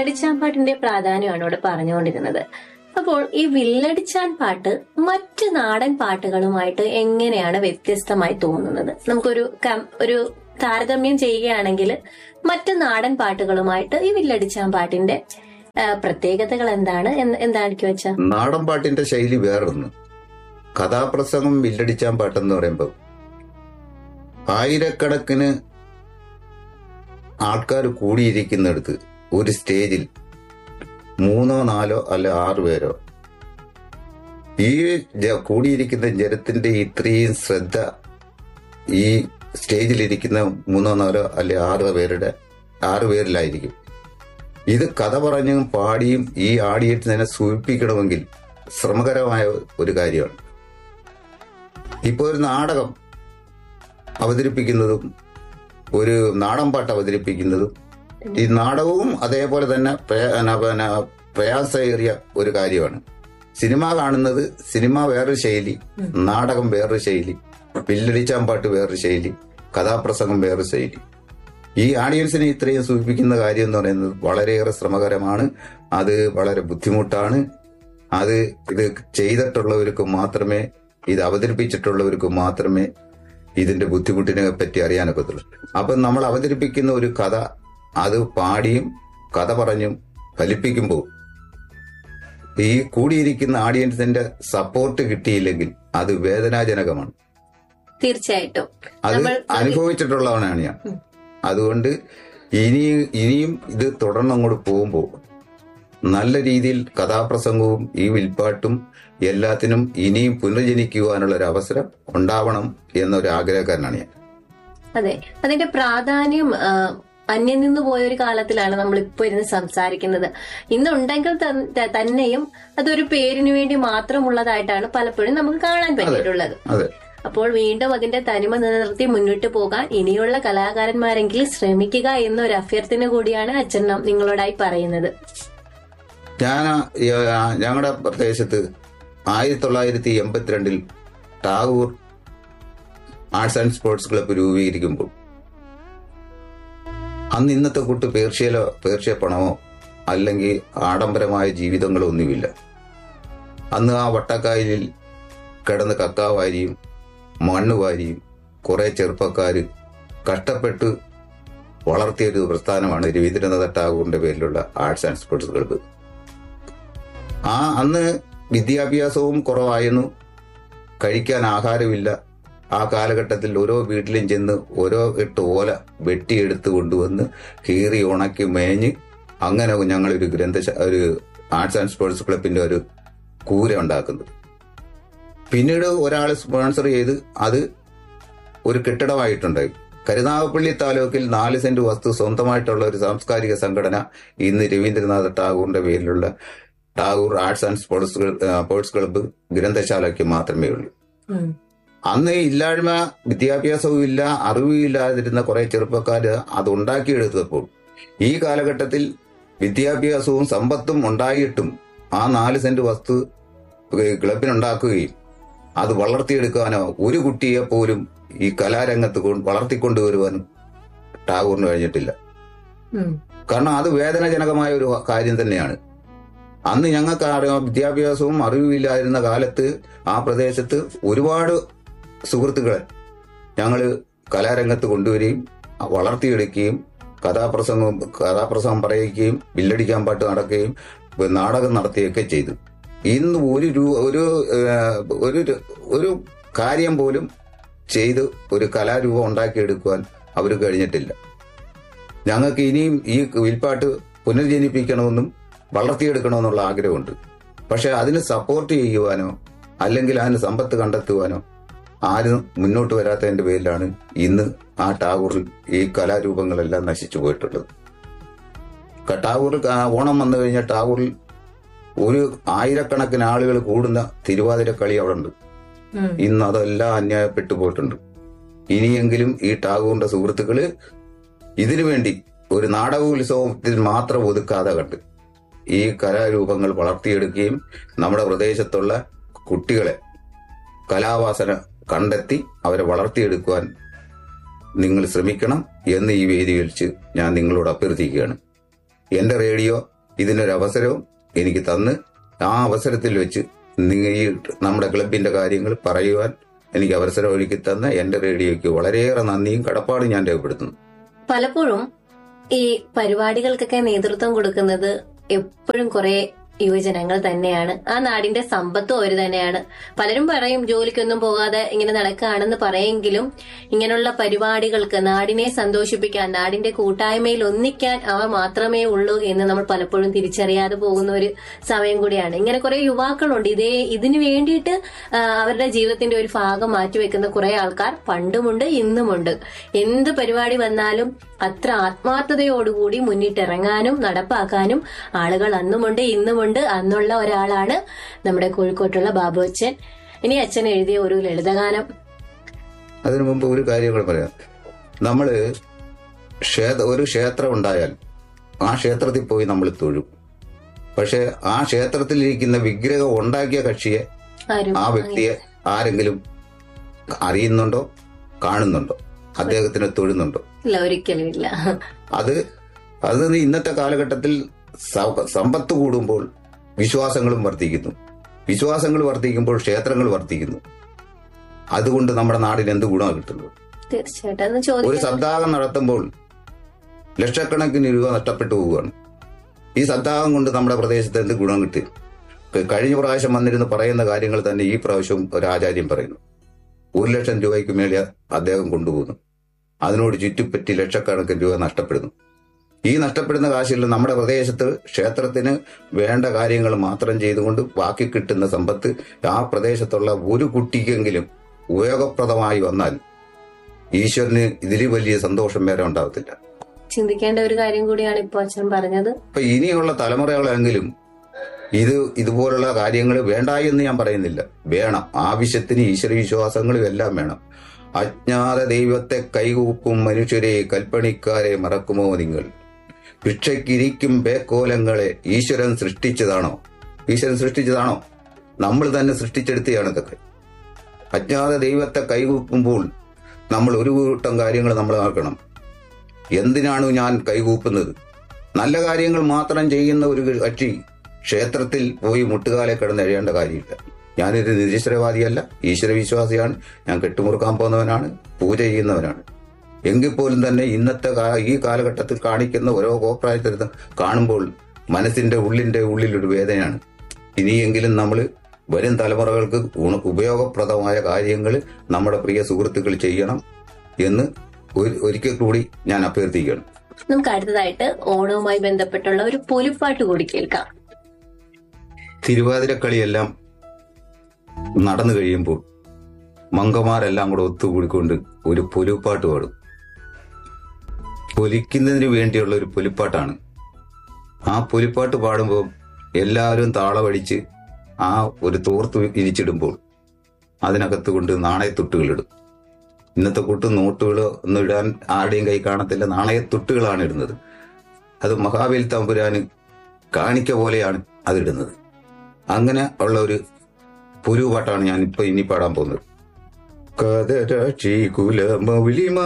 വില്ലടിച്ചാൻ പാട്ടിന്റെ പ്രാധാന്യമാണ് ഇവിടെ പറഞ്ഞുകൊണ്ടിരുന്നത് അപ്പോൾ ഈ വില്ലടിച്ചാൻ പാട്ട് മറ്റ് നാടൻ പാട്ടുകളുമായിട്ട് എങ്ങനെയാണ് വ്യത്യസ്തമായി തോന്നുന്നത് നമുക്കൊരു കം- ഒരു താരതമ്യം ചെയ്യുകയാണെങ്കിൽ മറ്റ് നാടൻ പാട്ടുകളുമായിട്ട് ഈ വില്ലടിച്ചാൻ പാട്ടിന്റെ ആ, പ്രത്യേകതകൾ എന്താണ് എന്ന് എന്തായിരിക്കും വെച്ചാ നാടൻ പാട്ടിന്റെ ശൈലി വേറൊന്ന് കഥാപ്രസംഗം വില്ലടിച്ചാൻ പാട്ടെന്ന് പറയുമ്പോൾ ആയിരക്കണക്കിന് ആൾക്കാർ കൂടിയിരിക്കുന്നിടത്ത് ഒരു സ്റ്റേജിൽ മൂന്നോ നാലോ അല്ല ആറ് പേരോ ഈ ജ- കൂടിയിരിക്കുന്ന ജനത്തിന്റെ ഇത്രയും ശ്രദ്ധ ഈ സ്റ്റേജിലിരിക്കുന്ന മൂന്നോ നാലോ അല്ലെ ആറ് പേരുടെ ആറ് പേരിലായിരിക്കും ഇത് കഥ പറഞ്ഞും പാടിയും ഈ ആഡിയൻസിനെ സൂചിപ്പിക്കണമെങ്കിൽ ശ്രമകരമായ ഒരു കാര്യമാണ് ഇപ്പോൾ ഒരു നാടകം അവതരിപ്പിക്കുന്നതും ഒരു നാടൻ പാട്ട് അവതരിപ്പിക്കുന്നതും ഈ നാടകവും അതേപോലെ തന്നെ പ്രയ- ന- പിന്നെ പ്രയാസമേറിയ ഒരു കാര്യമാണ് സിനിമ കാണുന്നത് സിനിമ വേറൊരു ശൈലി നാടകം വേറൊരു ശൈലി വില്ലടിച്ചാമ്പാട്ട് വേറൊരു ശൈലി കഥാപ്രസംഗം വേറൊരു ശൈലി ഈ ആഡിയൻസിനെ ഇത്രയും സൂചിപ്പിക്കുന്ന കാര്യം എന്ന് പറയുന്നത് വളരെയേറെ ശ്രമകരമാണ് അത് വളരെ ബുദ്ധിമുട്ടാണ് അത് ഇത് ചെയ്തിട്ടുള്ളവർക്ക് മാത്രമേ ഇത് അവതരിപ്പിച്ചിട്ടുള്ളവർക്ക് മാത്രമേ ഇതിന്റെ ബുദ്ധിമുട്ടിനെ പറ്റി അറിയാനൊക്കത്തുള്ളൂ അപ്പം നമ്മൾ അവതരിപ്പിക്കുന്ന ഒരു കഥ അത് പാടിയും കഥ പറഞ്ഞും ഫലിപ്പിക്കുമ്പോൾ ഈ കൂടിയിരിക്കുന്ന ആഡിയൻസിന്റെ സപ്പോർട്ട് കിട്ടിയില്ലെങ്കിൽ അത് വേദനാജനകമാണ് തീർച്ചയായിട്ടും അത് നമ്മൾ അനുഭവിച്ചിട്ടുള്ളവനാണ് ഞാൻ അതുകൊണ്ട് ഇനി ഇനിയും ഇത് തുടർന്നങ്ങോട്ട് പോകുമ്പോൾ നല്ല രീതിയിൽ കഥാപ്രസംഗവും ഈ വിൽപ്പാട്ടും എല്ലാത്തിനും ഇനിയും പുനർജനിക്കുവാനുള്ള ഒരു അവസരം ഉണ്ടാവണം എന്നൊരു ആഗ്രഹക്കാരനാണ് ഞാൻ അതെ അതിന്റെ പ്രാധാന്യം ആ, അന്യം നിന്ന് പോയ ഒരു കാലത്തിലാണ് നമ്മൾ ഇപ്പൊ ഇരുന്ന് സംസാരിക്കുന്നത് ഇന്നുണ്ടെങ്കിൽ തൻ- ത- തന്നെയും അതൊരു പേരിന് വേണ്ടി മാത്രമുള്ളതായിട്ടാണ് പലപ്പോഴും നമുക്ക് കാണാൻ പറ്റിയിട്ടുള്ളത് അതെ അപ്പോൾ വീണ്ടും അതിന്റെ തനിമ നിലനിർത്തി മുന്നോട്ട് പോകാൻ ഇനിയുള്ള കലാകാരന്മാരെങ്കിലും ശ്രമിക്കുക എന്നൊരു അഭ്യർത്ഥന കൂടിയാണ് അച്ഛൻ നം- നിങ്ങളോടായി പറയുന്നത് ഞാൻ ഞങ്ങളുടെ പ്രദേശത്ത് ആയിരത്തി തൊള്ളായിരത്തി എൺപത്തിരണ്ടിൽ Tagore arts and sports club രൂപീകരിക്കുമ്പോൾ അന്ന് ഇന്നത്തെ കൂട്ട് പേർഷ്യയിലോ പേർഷ്യ പണമോ അല്ലെങ്കിൽ ആഡംബരമായ ജീവിതങ്ങളോ ഒന്നുമില്ല അന്ന് ആ വട്ടക്കായലിൽ കിടന്ന് കക്കാവാരിയും മണ്ണ് വാരിയും കുറെ ചെറുപ്പക്കാർ കഷ്ടപ്പെട്ട് വളർത്തിയൊരു പ്രസ്ഥാനമാണ് രവീന്ദ്രനാഥ ടാഗോറിന്റെ പേരിലുള്ള ആർട്സ് ആൻഡ് സ്പോർട്സ് ക്ലബ്ബ് ആ അന്ന് വിദ്യാഭ്യാസവും കുറവായിരുന്നു കഴിക്കാൻ ആഹാരമില്ല ആ കാലഘട്ടത്തിൽ ഓരോ വീട്ടിലും ചെന്ന് ഓരോ എട്ട് ഓല വെട്ടിയെടുത്ത് കൊണ്ടുവന്ന് കീറി ഉണക്കി മേഞ്ഞ് അങ്ങനെ ഞങ്ങളൊരു ഗ്രന്ഥശ ഒരു ആർട്സ് ആൻഡ് സ്പോർട്സ് ക്ലബിന്റെ ഒരു കൂര ഉണ്ടാക്കുന്നത് പിന്നീട് ഒരാൾ സ്പോൺസർ ചെയ്ത് അത് ഒരു കെട്ടിടമായിട്ടുണ്ടായി കരുനാഗപ്പള്ളി താലൂക്കിൽ നാല് സെന്റ് വസ്തു സ്വന്തമായിട്ടുള്ള ഒരു സാംസ്കാരിക സംഘടന ഇന്ന് രവീന്ദ്രനാഥ ടാഗോറിന്റെ പേരിലുള്ള Tagore arts and sports club- ആ, സ്പോർട്സ് ക്ലബ്ബ് ഗ്രന്ഥശാലയ്ക്ക് മാത്രമേ ഉള്ളൂ ഉം. അന്ന് ഇല്ലായ്മ വിദ്യാഭ്യാസവും ഇല്ല അറിവും ഇല്ലാതിരുന്ന കുറെ ചെറുപ്പക്കാർ അത് ഉണ്ടാക്കിയെടുത്തപ്പോൾ ഈ കാലഘട്ടത്തിൽ വിദ്യാഭ്യാസവും സമ്പത്തും ഉണ്ടായിട്ടും ആ നാല് സെന്റ് വസ്തു ക്ലബിനുണ്ടാക്കുകയും അത് വളർത്തിയെടുക്കാനോ ഒരു കുട്ടിയെ പോലും ഈ കലാരംഗത്ത് കൊണ്ട് വളർത്തിക്കൊണ്ടുവരുവാനും ടാഗൂറിന് കഴിഞ്ഞിട്ടില്ല ഉം. കാരണം അത് വേദനാജനകമായ ഒരു കാര്യം തന്നെയാണ് അന്ന് ഞങ്ങൾക്ക് അറിയാം വിദ്യാഭ്യാസവും അറിവില്ലായിരുന്ന കാലത്ത് ആ പ്രദേശത്ത് ഒരുപാട് സുഹൃത്തുക്കളെ ഞങ്ങൾ കലാരംഗത്ത് കൊണ്ടുവരികയും വളർത്തിയെടുക്കുകയും കഥാപ്രസംഗം കഥാപ്രസംഗം പറയിക്കുകയും വില്ലടിക്കാൻ പാട്ട് നടക്കുകയും നാടകം നടത്തുകയൊക്കെ ചെയ്തു ഇന്ന് ഒരു രൂ- ഒരു ഏഹ്, ഒരു ഒരു കാര്യം പോലും ചെയ്ത് ഒരു കലാരൂപം ഉണ്ടാക്കിയെടുക്കുവാൻ അവർ കഴിഞ്ഞിട്ടില്ല ഞങ്ങൾക്ക് ഇനിയും ഈ വിൽപ്പാട്ട് പുനർജനിപ്പിക്കണമെന്നും വളർത്തിയെടുക്കണമെന്നുള്ള ആഗ്രഹമുണ്ട് പക്ഷെ അതിന് സപ്പോർട്ട് ചെയ്യുവാനോ അല്ലെങ്കിൽ അതിന് സമ്പത്ത് കണ്ടെത്തുവാനോ ആരും മുന്നോട്ട് വരാത്തതിന്റെ പേരിലാണ് ഇന്ന് ആ ടാഗൂറിൽ ഈ കലാരൂപങ്ങളെല്ലാം നശിച്ചു പോയിട്ടുള്ളത് ക- ടാഗൂർ ആ, ഓണം വന്നു കഴിഞ്ഞാൽ ടാഗൂറിൽ ഒരു ആയിരക്കണക്കിന് ആളുകൾ കൂടുന്ന തിരുവാതിര കളി അവിടെ ഉണ്ട് ഉം. ഇന്ന് അതെല്ലാം അന്യായപ്പെട്ടു പോയിട്ടുണ്ട് ഇനിയെങ്കിലും ഈ ടാഗൂറിന്റെ സുഹൃത്തുക്കള് ഇതിനു വേണ്ടി ഒരു നാടകോത്സവത്തിൽ മാത്രം ഒതുക്കാതെ കണ്ട് ഈ കലാരൂപങ്ങൾ വളർത്തിയെടുക്കുകയും നമ്മുടെ പ്രദേശത്തുള്ള കുട്ടികളെ കലാവാസന കണ്ടെത്തി അവരെ വളർത്തിയെടുക്കുവാൻ നിങ്ങൾ ശ്രമിക്കണം എന്ന് ഈ വേദി വിളിച്ച് ഞാൻ നിങ്ങളോട് അഭ്യർത്ഥിക്കുകയാണ് എന്റെ റേഡിയോ ഇതിനൊരു അവസരവും എനിക്ക് തന്ന് ആ അവസരത്തിൽ വെച്ച് നിങ്ങൾ ഈ നമ്മുടെ ക്ലബിന്റെ കാര്യങ്ങൾ പറയുവാൻ എനിക്ക് അവസരം ഒരുക്കി തന്ന എന്റെ റേഡിയോയ്ക്ക് വളരെയേറെ നന്ദിയും കടപ്പാടും ഞാൻ രേഖപ്പെടുത്തുന്നു പലപ്പോഴും ഈ പരിപാടികൾക്കൊക്കെ നേതൃത്വം കൊടുക്കുന്നത് എപ്പോഴും കുറെ യുവജനങ്ങൾ തന്നെയാണ് ആ നാടിന്റെ സമ്പത്തും അവർ തന്നെയാണ് പലരും പറയും ജോലിക്കൊന്നും പോകാതെ ഇങ്ങനെ നടക്കുകയാണെന്ന് പറയെങ്കിലും ഇങ്ങനെയുള്ള പരിപാടികൾക്ക് നാടിനെ സന്തോഷിപ്പിക്കാൻ നാടിന്റെ കൂട്ടായ്മയിൽ ഒന്നിക്കാൻ അവർ മാത്രമേ ഉള്ളൂ എന്ന് നമ്മൾ പലപ്പോഴും തിരിച്ചറിയാതെ പോകുന്ന ഒരു സമയം കൂടിയാണ് ഇങ്ങനെ കുറെ യുവാക്കളുണ്ട് ഇതേ ഇതിനു വേണ്ടിയിട്ട് ആ, അവരുടെ ജീവിതത്തിന്റെ ഒരു ഭാഗം മാറ്റിവെക്കുന്ന കുറെ ആൾക്കാർ പണ്ടുമുണ്ട് ഇന്നുമുണ്ട് എന്ത് പരിപാടി വന്നാലും അത്ര ആത്മാർത്ഥതയോടുകൂടി മുന്നിട്ടിറങ്ങാനും നടപ്പാക്കാനും ആളുകൾ അന്നുമുണ്ട് ഇന്നുമുണ്ട് അന്നുള്ള ഒരാളാണ് നമ്മുടെ കോഴിക്കോട്ടുള്ള ബാബു അച്ഛൻ ഇനി അച്ഛൻ എഴുതിയ ഒരു ലളിതഗാനം അതിനു മുമ്പ് ഒരു കാര്യം കൂടെ പറയാം നമ്മള് ക്ഷേത്ര ഒരു ക്ഷേത്രം ഉണ്ടായാൽ ആ ക്ഷേത്രത്തിൽ പോയി നമ്മൾ തൊഴും പക്ഷെ ആ ക്ഷേത്രത്തിലിരിക്കുന്ന വിഗ്രഹം ഉണ്ടാക്കിയ കക്ഷിയെ ആരും ആ വ്യക്തിയെ ആരെങ്കിലും അറിയുന്നുണ്ടോ കാണുന്നുണ്ടോ അദ്ദേഹത്തിന് തൊഴുന്നുണ്ടോ ഇല്ല ഒരിക്കലും ഇല്ല അത് അത് ഇന്നത്തെ കാലഘട്ടത്തിൽ സ- സമ്പത്ത് കൂടുമ്പോൾ വിശ്വാസങ്ങളും വർദ്ധിക്കുന്നു വിശ്വാസങ്ങൾ വർദ്ധിക്കുമ്പോൾ ക്ഷേത്രങ്ങൾ വർദ്ധിക്കുന്നു അതുകൊണ്ട് നമ്മുടെ നാടിന് എന്ത് ഗുണമാണ് കിട്ടുന്നത് തീർച്ചയായിട്ടും അന്ന് ഒരു ചോദിക്കാൻ സപ്താഹം നടത്തുമ്പോൾ ലക്ഷക്കണക്കിന് രൂപ നഷ്ടപ്പെട്ടു പോവുകയാണ് ഈ സപ്താഹം കൊണ്ട് നമ്മുടെ പ്രദേശത്ത് എന്ത് ഗുണം കിട്ടി ക- കഴിഞ്ഞ പ്രാവശ്യം വന്നിരുന്ന് പറയുന്ന കാര്യങ്ങൾ തന്നെ ഈ പ്രാവശ്യവും ഒരു ആചാര്യം പറയുന്നു ഒരു ലക്ഷം രൂപയ്ക്ക് മേലെ അദ്ദേഹം കൊണ്ടുപോകുന്നു അതിനോട് ചുറ്റിപ്പറ്റി ലക്ഷക്കണക്കിന് രൂപ നഷ്ടപ്പെടുന്നു ഈ നഷ്ടപ്പെടുന്ന കാശിൽ നമ്മുടെ പ്രദേശത്ത് ക്ഷേത്രത്തിന് വേണ്ട കാര്യങ്ങൾ മാത്രം ചെയ്തുകൊണ്ട് ബാക്കി കിട്ടുന്ന സമ്പത്ത് ആ പ്രദേശത്തുള്ള ഒരു കുട്ടിക്കെങ്കിലും ഉപയോഗപ്രദമായി വന്നാൽ ഈശ്വരന് ഇതിൽ വലിയ സന്തോഷം വേറെ ഉണ്ടാവത്തില്ല ചിന്തിക്കേണ്ട ഒരു കാര്യം കൂടിയാണ് ഇപ്പൊ അച്ഛൻ പറഞ്ഞത് അപ്പൊ ഇനിയുള്ള തലമുറകളെങ്കിലും ഇത് ഇതുപോലുള്ള കാര്യങ്ങൾ വേണ്ട എന്ന് ഞാൻ പറയുന്നില്ല വേണം ആവശ്യത്തിന് ഈശ്വര വിശ്വാസങ്ങളും എല്ലാം വേണം അജ്ഞാത ദൈവത്തെ കൈകൂപ്പും മനുഷ്യരെ കൽപ്പണിക്കാരെ മറക്കുമോ നിങ്ങൾ ഭിക്ഷയ്ക്കിരിക്കും പേക്കോലങ്ങളെ ഈശ്വരൻ സൃഷ്ടിച്ചതാണോ ഈശ്വരൻ സൃഷ്ടിച്ചതാണോ നമ്മൾ തന്നെ സൃഷ്ടിച്ചെടുത്തതാണ് ഇതൊക്കെ അജ്ഞാത ദൈവത്തെ കൈകൂപ്പുമ്പോൾ നമ്മൾ ഒരു കൂട്ടം കാര്യങ്ങൾ നമ്മൾ ആക്കണം എന്തിനാണ് ഞാൻ കൈകൂപ്പുന്നത് നല്ല കാര്യങ്ങൾ മാത്രം ചെയ്യുന്ന ഒരു കക്ഷി ക്ഷേത്രത്തിൽ പോയി മുട്ടുകാലെ കിടന്ന് എഴയേണ്ട കാര്യമില്ല ഞാനൊരു നിരീശ്വരവാദിയല്ല ഈശ്വരവിശ്വാസിയാണ് ഞാൻ കെട്ടുമുറുക്കാൻ പോകുന്നവനാണ് പൂജ ചെയ്യുന്നവനാണ് എങ്കിൽ പോലും തന്നെ ഇന്നത്തെ കാ- ഈ കാലഘട്ടത്തിൽ കാണിക്കുന്ന ഓരോ കോപ്രായത്തിരുത്തം കാണുമ്പോൾ മനസ്സിന്റെ ഉള്ളിന്റെ ഉള്ളിലൊരു വേദനയാണ് ഇനിയെങ്കിലും നമ്മൾ വരും തലമുറകൾക്ക് ഗുണ- ഉപയോഗപ്രദമായ കാര്യങ്ങൾ നമ്മുടെ പ്രിയ സുഹൃത്തുക്കൾ ചെയ്യണം എന്ന് ഒരു- ഒരിക്കൽ കൂടി ഞാൻ അഭ്യർത്ഥിക്കുകയാണ് നമുക്ക് അടുത്തതായിട്ട് ഓണവുമായി ബന്ധപ്പെട്ടുള്ള ഒരു പൊലിപ്പാട്ട് കൂടി കേൾക്കാം തിരുവാതിരക്കളിയെല്ലാം നടന്നു കഴിയുമ്പോൾ മങ്കമാരെല്ലാം കൂടെ ഒത്തുകൂടിക്കൊണ്ട് ഒരു പൊലിപ്പാട്ട് പാടും പൊലിക്കുന്നതിന് വേണ്ടിയുള്ള ഒരു പൊലിപ്പാട്ടാണ് ആ പൊലിപ്പാട്ട് പാടുമ്പോൾ എല്ലാവരും താളമടിച്ച് ആ ഒരു തോർത്ത് വിരിച്ചിടുമ്പോൾ അതിനകത്ത് കൊണ്ട് നാണയത്തുട്ടുകളിടും ഇന്നത്തെ കൂട്ട് നോട്ടുകളോ ഒന്നും ഇടാൻ ആരുടെയും കൈ കാണത്തില്ല നാണയത്തുട്ടുകളാണ് ഇടുന്നത് അത് മഹാബലി തമ്പുരാന് കാണിക്ക പോലെയാണ് അതിടുന്നത് അങ്ങനെ ഉള്ള ഒരു പുരുപാട്ടാണ് ഞാൻ ഇപ്പൊ ഇനി പാടാൻ പോകുന്നത് കതരാക്ഷി കുലമൗലിമ